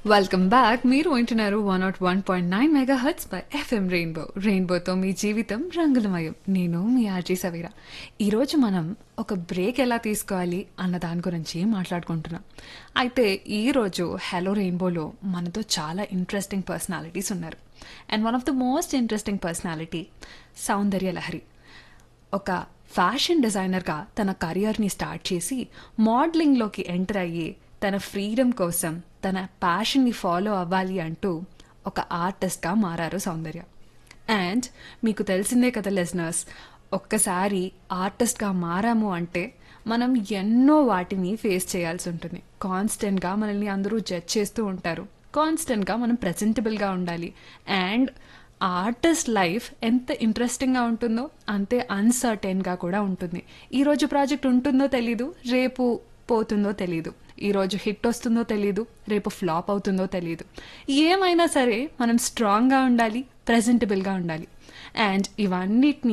welcome back మీరు వింటున్నారు one naught one point nine megahertz by FM Rainbow రెయిన్బోతో మీ జీవితం రంగులమయం నేను మీ ఆర్జీ సవీరా ఈరోజు మనం ఒక బ్రేక్ ఎలా తీసుకోవాలి అన్న దాని గురించి మాట్లాడుకుంటున్నాం అయితే ఈరోజు హలో రెయిన్బోలో మనతో చాలా ఇంట్రెస్టింగ్ పర్సనాలిటీస్ ఉన్నారు and one of the most interesting personality Soundarya Lahari ఒక ఫ్యాషన్ డిజైనర్గా తన కెరియర్ని స్టార్ట్ చేసి మోడలింగ్లోకి ఎంటర్ అయ్యి తన ఫ్రీడమ్ కోసం తన ప్యాషన్ని ఫాలో అవ్వాలి అంటూ ఒక ఆర్టిస్ట్గా మారారు సౌందర్య అండ్ మీకు తెలిసిందే కదా లిజనర్స్ ఒక్కసారి ఆర్టిస్ట్గా మారాము అంటే మనం ఎన్నో వాటిని ఫేస్ చేయాల్సి ఉంటుంది కాన్స్టెంట్గా మనల్ని అందరూ జడ్జ్ చేస్తూ ఉంటారు కాన్స్టెంట్గా మనం ప్రజెంటబుల్గా ఉండాలి అండ్ ఆర్టిస్ట్ లైఫ్ ఎంత ఇంట్రెస్టింగ్గా ఉంటుందో అంతే అన్సర్టైన్గా కూడా ఉంటుంది ఈరోజు ప్రాజెక్ట్ ఉంటుందో తెలీదు రేపు పోతుందో తెలీదు ఈరోజు హిట్ వస్తుందో తెలీదు రేపు ఫ్లాప్ అవుతుందో తెలీదు ఏమైనా సరే మనం స్ట్రాంగ్గా ఉండాలి ప్రజెంటబుల్గా ఉండాలి అండ్ ఇవన్నిటిని